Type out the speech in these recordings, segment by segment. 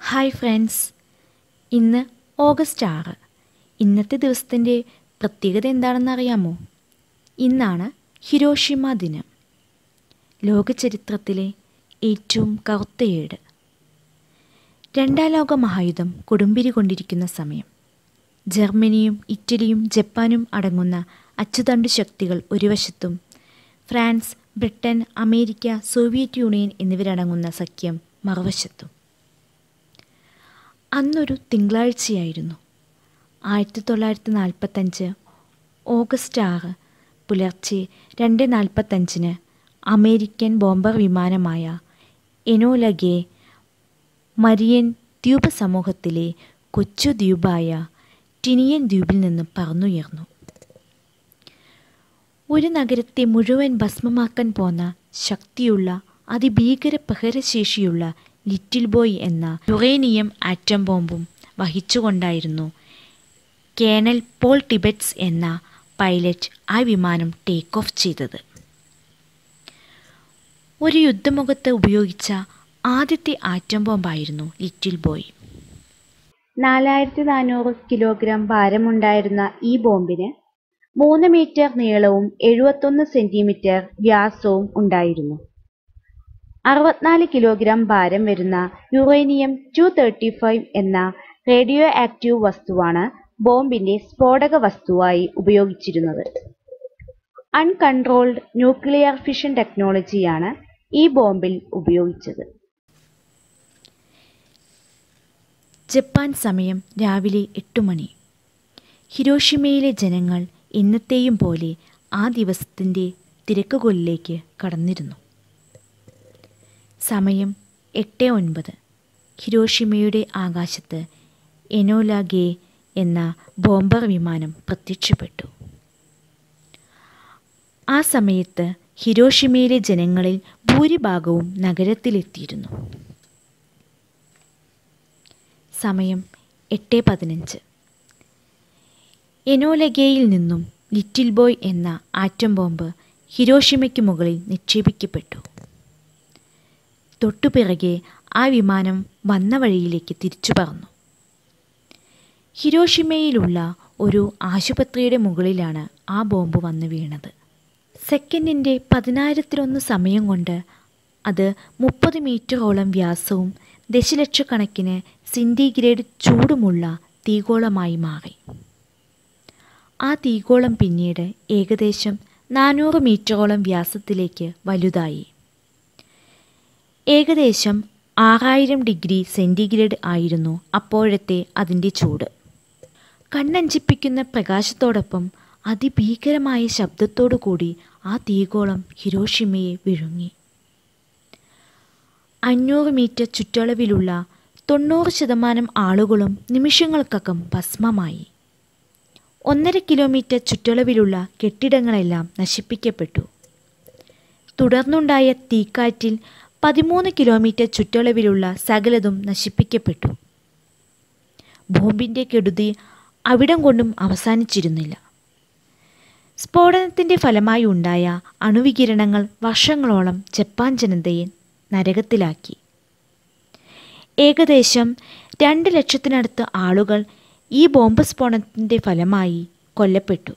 hi friends ഇന്ന് August ആറ് ഇന്നത്തെ ദിവസത്തിൻ്റെ പ്രത്യേകത എന്താണെന്ന് അറിയാമോ ഇന്നാണ് ഹിരോഷിമ ദിനം ലോക ചരിത്രത്തിലെ ഏറ്റവും കറുത്ത ഏട് രണ്ടാം ലോക മഹായുധം കൊടുമ്പിരി കൊണ്ടിരിക്കുന്ന സമയം ജർമ്മനിയും ഇറ്റലിയും ജപ്പാനും അടങ്ങുന്ന അച്ചുതണ്ടു ശക്തികൾ ഒരു വശത്തും France Britain America Soviet Union എന്നിവരടങ്ങുന്ന സഖ്യം മറുവശത്തും അന്നൊരു തിങ്കളാഴ്ചയായിരുന്നു ആയിരത്തി തൊള്ളായിരത്തി നാൽപ്പത്തഞ്ച് ഓഗസ്റ്റ് ആറ് പുലർച്ചെ രണ്ട് നാൽപ്പത്തഞ്ചിന് അമേരിക്കൻ ബോംബർ വിമാനമായ എനോലഗെ മരിയൻ ദ്വീപ് സമൂഹത്തിലെ കൊച്ചു ദ്വീപായ ടിനിയൻ ദ്വീപിൽ നിന്ന് പറന്നുയർന്നു ഒരു നഗരത്തെ മുഴുവൻ ഭസ്മമാക്കാൻ പോന്ന ശക്തിയുള്ള അതിഭീകര പ്രഹരശേഷിയുള്ള ലിറ്റിൽ ബോയ് എന്ന യുറേനിയം ആറ്റം ബോംബും വഹിച്ചുകൊണ്ടായിരുന്നു കേണൽ പോൾ ടിബറ്റ്സ് എന്ന പൈലറ്റ് ആ വിമാനം ടേക്ക് ഓഫ് ചെയ്തത് ഒരു യുദ്ധമുഖത്ത് ഉപയോഗിച്ച ആദ്യത്തെ ആറ്റം ബോംബായിരുന്നു ലിറ്റിൽ ബോയ് നാലായിരത്തി നാനൂറ് കിലോഗ്രാം ഭാരമുണ്ടായിരുന്ന ഈ ബോംബിന് മൂന്ന് മീറ്റർ നീളവും എഴുപത്തൊന്ന് സെന്റിമീറ്റർ വ്യാസവും ഉണ്ടായിരുന്നു അറുപത്തിനാല് കിലോഗ്രാം ഭാരം വരുന്ന യുറേനിയം ടു തേർട്ടി ഫൈവ് എന്ന റേഡിയോ ആക്റ്റീവ് വസ്തുവാണ് ബോംബിന്റെ സ്ഫോടക വസ്തുവായി ഉപയോഗിച്ചിരുന്നത് അൺകൺട്രോൾഡ് ന്യൂക്ലിയർ ഫിഷൻ ടെക്നോളജിയാണ് ഈ ബോംബിൽ ഉപയോഗിച്ചത് ജപ്പാൻ സമയം രാവിലെ എട്ട് മണി ഹിരോഷിമയിലെ ജനങ്ങൾ എന്നത്തെയും പോലെ ആ ദിവസത്തിൻ്റെ തിരക്കുകൊല്ലിലേക്ക് കടന്നിരുന്നു സമയം എട്ട് ഒൻപത് ഹിരോഷിമയുടെ ആകാശത്ത് എനോല ഗേ എന്ന ബോംബർ വിമാനം പ്രത്യക്ഷപ്പെട്ടു ആ സമയത്ത് ഹിരോഷിമയിലെ ജനങ്ങളിൽ ഭൂരിഭാഗവും നഗരത്തിലെത്തിയിരുന്നു സമയം എട്ട് പതിനഞ്ച് എനോലഗയിൽ നിന്നും ലിറ്റിൽ ബോയ് എന്ന ആറ്റം ബോംബ് ഹിരോഷിമയ്ക്ക് മുകളിൽ നിക്ഷേപിക്കപ്പെട്ടു തൊട്ടുപിറകെ ആ വിമാനം വന്ന വഴിയിലേക്ക് തിരിച്ചു പറന്നു ഹിരോഷിമയിലുള്ള ഒരു ആശുപത്രിയുടെ മുകളിലാണ് ആ ബോംബ് വന്ന് വീണത് സെക്കൻഡിൻ്റെ പതിനായിരത്തിലൊന്ന് സമയം കൊണ്ട് അത് മുപ്പത് മീറ്ററോളം വ്യാസവും ദശലക്ഷക്കണക്കിന് സെൻറ്റിഗ്രേഡ് ചൂടുമുള്ള തീഗോളമായി മാറി ആ തീഗോളം പിന്നീട് ഏകദേശം നാനൂറ് മീറ്ററോളം വ്യാസത്തിലേക്ക് വലുതായി ഏകദേശം ആറായിരം ഡിഗ്രി സെൻറ്റിഗ്രേഡ് ആയിരുന്നു അപ്പോഴത്തെ അതിൻ്റെ ചൂട് കണ്ണഞ്ചിപ്പിക്കുന്ന പ്രകാശത്തോടൊപ്പം അതിഭീകരമായ ശബ്ദത്തോടു കൂടി ആ തീഗോളം ഹിരോഷിമയെ വിഴുങ്ങി അഞ്ഞൂറ് മീറ്റർ ചുറ്റളവിലുള്ള തൊണ്ണൂറ് ശതമാനം ആളുകളും നിമിഷങ്ങൾക്കകം ഭസ്മമായി ഒന്നര കിലോമീറ്റർ ചുറ്റളവിലുള്ള കെട്ടിടങ്ങളെല്ലാം നശിപ്പിക്കപ്പെട്ടു തുടർന്നുണ്ടായ തീക്കാറ്റിൽ പതിമൂന്ന് കിലോമീറ്റർ ചുറ്റളവിലുള്ള സകലതും നശിപ്പിക്കപ്പെട്ടു ബോംബിൻ്റെ കെടുതി അവിടം കൊണ്ടും അവസാനിച്ചിരുന്നില്ല സ്ഫോടനത്തിൻ്റെ ഫലമായി ഉണ്ടായ അണുവികിരണങ്ങൾ വർഷങ്ങളോളം ജപ്പാൻ ജനതയെ നരകത്തിലാക്കി ഏകദേശം രണ്ട് ലക്ഷത്തിനടുത്ത് ആളുകൾ ഈ ബോംബ് സ്ഫോടനത്തിൻ്റെ ഫലമായി കൊല്ലപ്പെട്ടു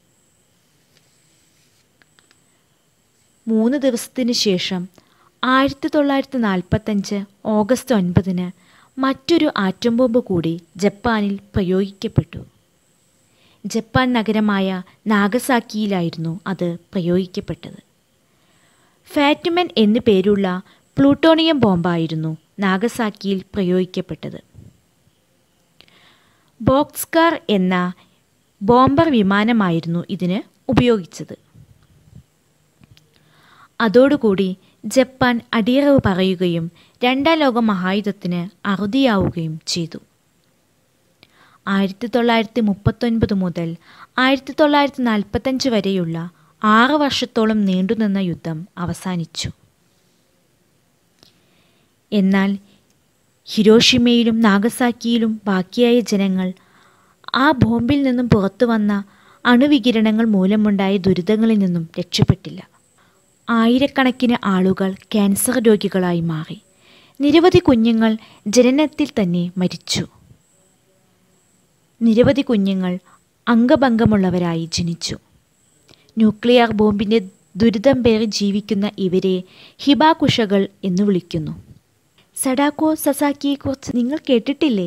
മൂന്ന് ദിവസത്തിന് ശേഷം ആയിരത്തി തൊള്ളായിരത്തി നാൽപ്പത്തഞ്ച് ഓഗസ്റ്റ് ഒൻപതിന് മറ്റൊരു ആറ്റം ബോംബ് കൂടി ജപ്പാനിൽ പ്രയോഗിക്കപ്പെട്ടു ജപ്പാൻ നഗരമായ നാഗസാക്കിയിലായിരുന്നു അത് പ്രയോഗിക്കപ്പെട്ടത് ഫാറ്റുമൻ എന്നു പേരുള്ള പ്ലൂട്ടോണിയം ബോംബായിരുന്നു നാഗസാക്കിയിൽ പ്രയോഗിക്കപ്പെട്ടത് ബോക്സ്കാർ എന്ന ബോംബർ വിമാനമായിരുന്നു ഇതിന് ഉപയോഗിച്ചത് അതോടുകൂടി ജപ്പാൻ അടിയറവ് പറയുകയും രണ്ടാം ലോക മഹായുധത്തിന് അറുതിയാവുകയും ചെയ്തു ആയിരത്തി തൊള്ളായിരത്തി മുപ്പത്തൊൻപത് മുതൽ ആയിരത്തി തൊള്ളായിരത്തി നാൽപ്പത്തഞ്ച് വരെയുള്ള ആറ് വർഷത്തോളം നീണ്ടുനിന്ന യുദ്ധം അവസാനിച്ചു എന്നാൽ ഹിരോഷിമയിലും നാഗസാക്കിയിലും ബാക്കിയായ ജനങ്ങൾ ആ ബോംബിൽ നിന്നും പുറത്തു വന്ന അണുവികിരണങ്ങൾ മൂലമുണ്ടായ ദുരിതങ്ങളിൽ നിന്നും രക്ഷപ്പെട്ടില്ല ആയിരക്കണക്കിന് ആളുകൾ ക്യാൻസർ രോഗികളായി മാറി നിരവധി കുഞ്ഞുങ്ങൾ ജനനത്തിൽ തന്നെ മരിച്ചു നിരവധി കുഞ്ഞുങ്ങൾ അംഗഭംഗമുള്ളവരായി ജനിച്ചു ന്യൂക്ലിയർ ബോംബിൻ്റെ ദുരിതം പേറി ജീവിക്കുന്ന ഇവരെ ഹിബാകുഷകൾ എന്ന് വിളിക്കുന്നു സഡാക്കോ സസാക്കിയെക്കുറിച്ച് നിങ്ങൾ കേട്ടിട്ടില്ലേ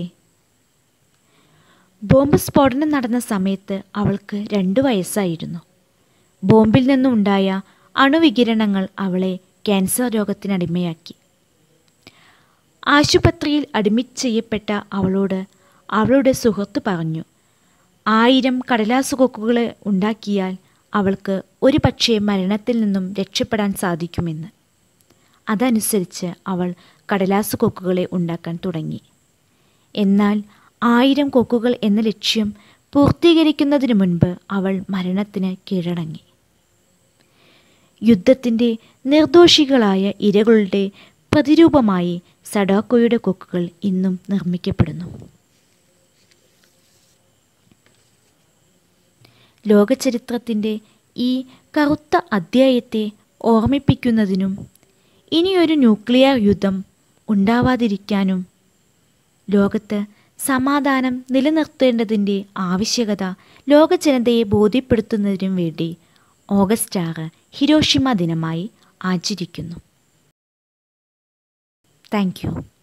ബോംബ് സ്ഫോടനം നടന്ന സമയത്ത് അവൾക്ക് രണ്ടു വയസ്സായിരുന്നു ബോംബിൽ നിന്നുണ്ടായ അണുവികിരണങ്ങൾ അവളെ ക്യാൻസർ രോഗത്തിനടിമയാക്കി ആശുപത്രിയിൽ അഡ്മിറ്റ് ചെയ്യപ്പെട്ട അവളോട് അവളുടെ സുഹൃത്ത് പറഞ്ഞു ആയിരം കടലാസ് കൊക്കുകളെ ഉണ്ടാക്കിയാൽ അവൾക്ക് ഒരു പക്ഷേ മരണത്തിൽ നിന്നും രക്ഷപ്പെടാൻ സാധിക്കുമെന്ന് അതനുസരിച്ച് അവൾ കടലാസ് കൊക്കുകളെ ഉണ്ടാക്കാൻ തുടങ്ങി എന്നാൽ ആയിരം കൊക്കുകൾ എന്ന ലക്ഷ്യം പൂർത്തീകരിക്കുന്നതിന് മുൻപ് അവൾ മരണത്തിന് കീഴടങ്ങി യുദ്ധത്തിൻ്റെ നിർദോഷികളായ ഇരകളുടെ പ്രതിരൂപമായി സഡാക്കോയുടെ കൊക്കുകൾ ഇന്നും നിർമ്മിക്കപ്പെടുന്നു ലോകചരിത്രത്തിൻ്റെ ഈ കറുത്ത അധ്യായത്തെ ഓർമ്മിപ്പിക്കുന്നതിനും ഇനിയൊരു ന്യൂക്ലിയർ യുദ്ധം ഉണ്ടാവാതിരിക്കാനും ലോകത്ത് സമാധാനം നിലനിർത്തേണ്ടതിൻ്റെ ആവശ്യകത ലോക ജനതയെ ബോധ്യപ്പെടുത്തുന്നതിനും വേണ്ടി ഓഗസ്റ്റ് ആറ് ഹിരോഷിമ ദിനമായി ആചരിക്കുന്നു താങ്ക് യു